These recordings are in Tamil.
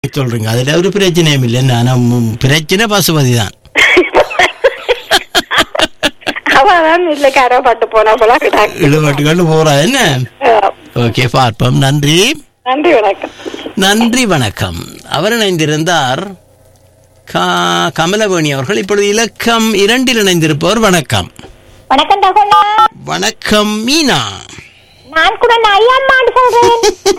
சொல்றீங்க அதுல ஒரு பிரச்சனையும் இல்லை நான் பிரச்சனை பசுபதி தான் அவதான் இல்ல கரப்பட்டு போனா போல கிடக்கு. இழுபட்டு கொண்டு போறா என்ன ஆ, ஓகே பார்ப்போம் நன்றி நன்றி வணக்கம் நன்றி வணக்கம் அவர் இணைந்திருந்தார் கா- கமலவேணி அவர்கள் இப்பொழுது இலக்கம் இரண்டில் இணைந்திருப்பவர் வணக்கம் வணக்கம் தகவலா வணக்கம் மீனா நான் கூட ஐயம்மான்னு சொல்றேன்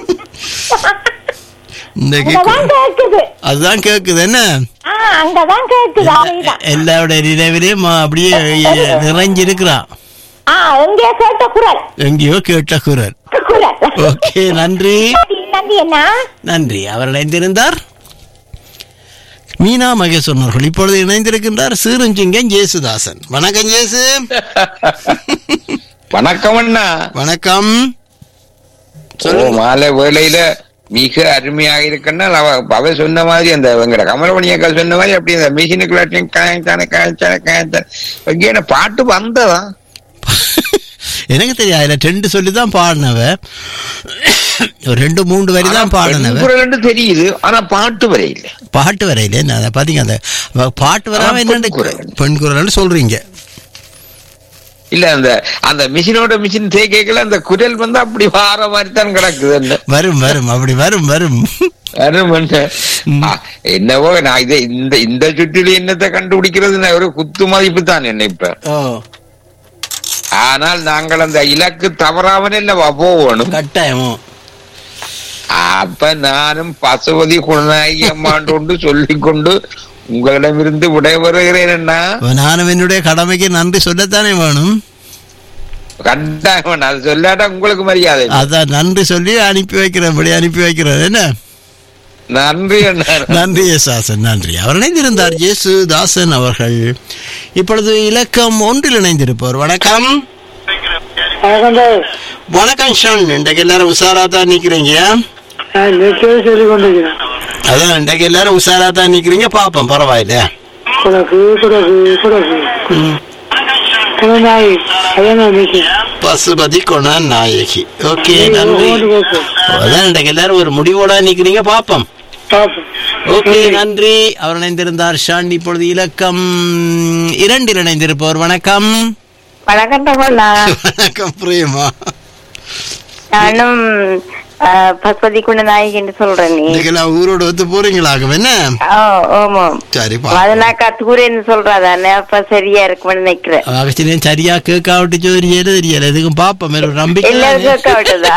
இந்த அங்கதான் கேக்குது அதுதான் கேக்குது என்ன ஆ அங்கதான் கேக்குது அவைதான் எல்லாருடைய நினைவிலையும் அப்படியே நிறைஞ்சிருக்கிறான் ஆ எங்கே கேட்ட குரல் எங்கேயோ கேட்ட குரல் குரல் ஓகே நன்றி நன்றி என்ன நன்றி அவர் இணைந்திருந்தார் மீனா மகேஸ்வரன் அவர்கள் இப்பொழுது இணைந்திருக்கின்றார் சீருஞ்சிங்கன் ஜேசுதாசன் வணக்கம் ஜேசு வணக்கம் அண்ணா வணக்கம் ஓ சொல்லுங்க மாலை வேலையில மிக அருமையாக இருக்குன்னா அவ அவ சொன்ன மாதிரி அந்த எங்கட கமலமணி அக்கா சொன்ன மாதிரி அப்படி அந்த மிஷினுக்குள்ளாட்டையும் காய்ச்சான காய்ச்சான காய்ச்சான எங்கேயான பாட்டு வந்ததா எனக்கு தெரியும் அதுல ரெண்டு சொல்லி தான் பாடினவ ஒரு ரெண்டு மூன்று வரி தான் பாடினவ குரல் தெரியுது ஆனா பாட்டு வரையில பாட்டு வரையில நான் அதை பாத்தீங்க அந்த வ- பாட்டு வராம ஆ, என்னன்னு பெண் குரல். பெண் குரல்னு சொல்றீங்க இல்ல அந்த அந்த மிஷினோட மிஷின் தேய்க்கல அந்த குரல் வந்து அப்படி வார மாதிரி தான் கிடக்குது என்ன வரும் வரும் அப்படி வரும் வரும் வரும் என்ன. ஆ, என்னவோ நான் இதை இந்த இந்த சுற்றில என்னத்தை கண்டுபிடிக்கிறது நான் ஒரு குத்து மதிப்பு தான் என்ன இப்ப ஓ ஆனால் நாங்கள் அந்த இலக்கு தவறாமல் இல்லவா போகணும் கட்டாயமோ அப்ப நானும் பசுபதி குணநாயகி அம்மாண்டு சொல்லிக்கொண்டு உங்களிடமிருந்து விடைபெறுகிறேன் அண்ணா நானும் என்னுடைய கடமைக்கு நன்றி சொல்லத்தானே வேணும் கட்டாயம் அது சொல்லாட்டா உங்களுக்கு மரியாதை இல்லை. அதான் நன்றி சொல்லி அனுப்பி வைக்கிறேன் இப்படி அனுப்பி வைக்கிறேன் என்ன நன்றி அண்ணா நன்றி தாசன் நன்றி அவர் இணைந்திருந்தார் இயேசு தாசன் அவர்கள் இப்பொழுது இலக்கம் ஒன்றில் இணைந்திருப்பவர் வணக்கம் வணக்கம் ஷான் இன்றைக்கு எல்லாரும் உஷாரா தான் நிக்கிறீங்க நெட்டே சொல்லி கொண்டிருக்கிறேன் அதான் இன்றைக்கு எல்லாரும் உஷாரா தான் நிக்கிறீங்க பாப்போம் பரவாயில்ல குடக்கு குடக்கு குடக்கு ம். குணநாயகி அதான் நான் நிற்கிறேன் பசுபதி கொண நாயகி ஓகே நன்றி ஓட்டு போப்போம் அதான் இன்றைக்கு எல்லாரும் ஒரு முடிவோட நிக்கிறீங்க பாப்போம் பார்ப்போம் ஓகே நன்றி அவர் இணைந்திருந்தார் ஷான் இப்பொழுது இலக்கம் இரண்டில் இணைந்திருப்பவர் வணக்கம் வணக்கம் தகவலா வணக்கம் பிரேமா நானும் ஆ, பசுபதி குண்ட நாயகி என்று சொல்றேன் நீ இன்னைக்கெல்லாம் ஊரோட வந்து போறீங்களாகும் என்ன ஓ ஓமோ சரி அது நான் கத்துக்கூறேன்னு சொல்றாதானே அப்ப சரியா இருக்கும்னு நினைக்கிறேன் அகஸ்டினியன் சரியா கேட்காவிட்டு தெரியல தெரியல எதுக்கும் பாப்போம் மேல ஒரு நம்பிக்கை எல்லாரும் தானே. கேட்க விட்டதா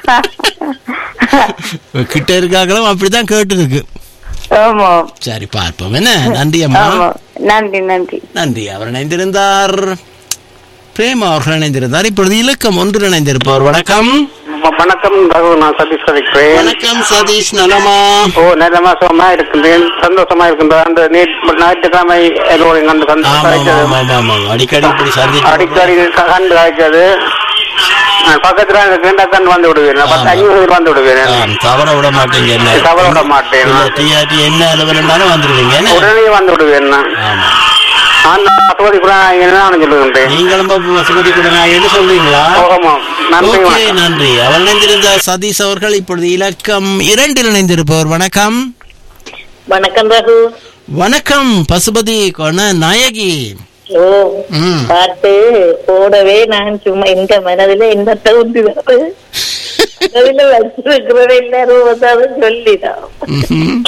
கிட்ட இருக்காங்களும் அப்படிதான் கேட்டு இருக்கு ஓமோ சரி பார்ப்போம் என்ன நன்றி அம்மா ஆமா நன்றி நன்றி நன்றி அவர் இணைந்திருந்தார் பிரேமா அவர்கள் இணைந்திருந்தார் இப்பொழுது இலக்கம் ஒன்றில் இணைந்திருப்பவர் வணக்கம் வணக்கம் ரகு நான் சதீஷ் கதைக்கிறேன் வணக்கம் சதீஷ் நலமா ஓ நல்ல மாசமா இருக்கின்றேன் சந்தோஷமா இருக்கின்றேன் அந்த நேற்று ஞாயிற்றுக்கிழமை எல்லோரும் கண்டு கண்டு ஆமா கதைச்சது ஆமா ஆமா ஆமா அடிக்கடி இப்படி சந்திச்சு அடிக்கடி க- கண்டு காய்ச்சது நான் பக்கத்துல இருக்கின்ற கண்டு வந்து விடுவேன் நான் பத்து ஆமா. ஐநூறு பேர் வந்து விடுவேன் ஆம், தவற விட மாட்டீங்க என்ன தவற விட மாட்டேன். டிஆர்டி என்ன அலுவலனாலும் வந்துருவீங்க என்ன? உடனே வந்து விடுவேன் நான் ஆமா நான் பசுபதி கூட நான் சொல்லுகின்றேன் நீங்களும் இப்ப வசதி கூட நான் என்ன சொல்றீங்களா ஆமாம் நன்றி ஓகே வணக்கம். நன்றி அவர் இணைந்திருந்த சதீஷ் அவர்கள் இப்பொழுது இலக்கம் இரண்டில் இணைந்திருப்பவர் வணக்கம் வணக்கம் ரகு வணக்கம் பசுபதி கொண நாயகி ஓ ம். பாட்டு போடவே நான் சும்மா இந்த மனதில என்ன தகுதி அதுல வச்சிருக்கிறத எல்லாரும் வந்தாலும் சொல்லிதான் ம்ஹும்.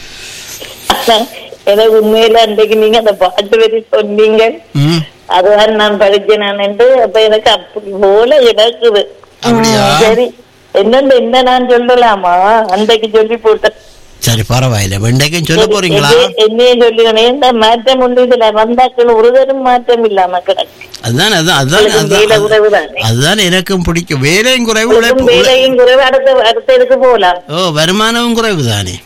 எனக்கு உண்மையில அன்றைக்கு நீங்க அந்த பாட்டு வரி சொன்னீங்க ம். அதுதான் நான் படிச்சேன் அப்ப எனக்கு அப்படி போல கிடக்குது அப்படியா? ம், சரி என்னன்னு என்ன நான் சொல்லலாமா அன்றைக்கு சொல்லி போட்டேன் சரி பரவாயில்ல வெண்டைக்கும் சொல்ல போறீங்களா என்னைய- என்னைய சொல்லுங்க இந்த மாற்றம் உண்டு இதுல வந்தாக்கள் ஒருதரும் மாற்றம் இல்லாம கிடக்கு அதுதான் அதான் அதான் உங்களுக்கு வேலை அதான் குறைவு தானே அதுதான் எனக்கும் பிடிக்கும் வேலையும் குறைவு உங்களுக்கும் உழைப்பு உழை- வேலையும் குறைவு அடுத்த அடுத்த இதுக்கு போகலாம் ஓ வருமானமும் குறைவு தானே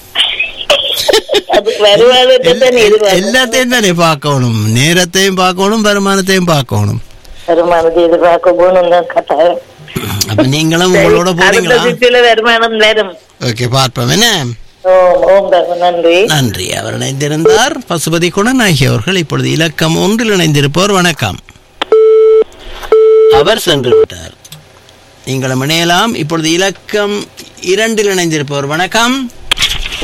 அது வருவாதத்தை தானே எதிர்பார்க்கணும். எல்லாத்தையும் தானே பார்க்கணும் நேரத்தையும் பார்க்கணும் வருமானத்தையும் பார்க்கணும் வருமானத்தை எதிர்பார்க்க போகணும் தான் கட்டாயம் அப்ப நீங்களும் உங்களோட அடுத்த போறீங்களா சுற்றுல வருமானம் வரும் ஓகே பார்ப்போம் என்ன ஓம் ஓம் ரகு நன்றி நன்றி அவர் இணைந்திருந்தார் பசுபதி குணநாயகி அவர்கள் இப்பொழுது இலக்கம் ஒன்றில் இணைந்திருப்பவர் வணக்கம் அவர் சென்று விட்டார் நீங்களும் இணையலாம் இப்பொழுது இலக்கம் இரண்டில் இணைந்திருப்பவர் வணக்கம்